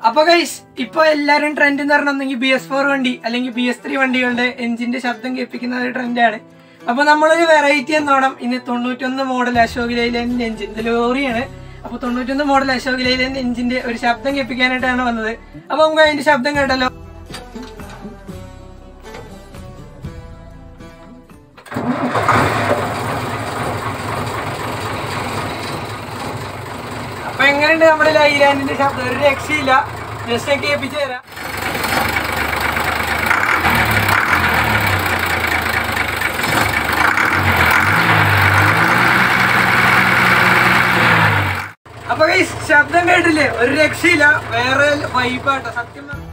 അപ്പൊ ഗൈസ് ഇപ്പൊ എല്ലാരും ട്രെൻഡ് എന്ന് പറഞ്ഞെങ്കിൽ ബി എസ് ഫോർ വണ്ടി അല്ലെങ്കിൽ ബി എസ് ത്രീ വണ്ടികളുടെ എഞ്ചിന്റെ ശബ്ദം കേൾപ്പിക്കുന്ന ഒരു ട്രെൻഡാണ് അപ്പൊ നമ്മളൊരു വെറൈറ്റി എന്നോണം ഇന്ന് തൊണ്ണൂറ്റൊന്ന് മോഡൽ അശോക് ലൈലൻഡിന്റെ എഞ്ചിൻ ഇത് ലോറിയാണ് അപ്പൊ തൊണ്ണൂറ്റൊന്ന് മോഡൽ അശോക് ലൈലൻഡ് എഞ്ചിന്റെ ഒരു ശബ്ദം കേൾപ്പിക്കാനായിട്ടാണ് വന്നത് അപ്പൊ നമുക്ക് അതിന്റെ ശബ്ദം കേട്ടല്ലോ അപ്പൊ എങ്ങനെയുണ്ട് നമ്മുടെ ലൈലാൻഡിന്റെ ശബ്ദം ഒരു രക്ഷയില്ല ജസ്റ്റ് കേൾപ്പിച്ചു തരാം അപ്പൊ guys, ശബ്ദം കേട്ടില്ലേ ഒരു രക്ഷയില്ല വേറെ വൈബാട്ടോ സത്യം പറഞ്ഞാ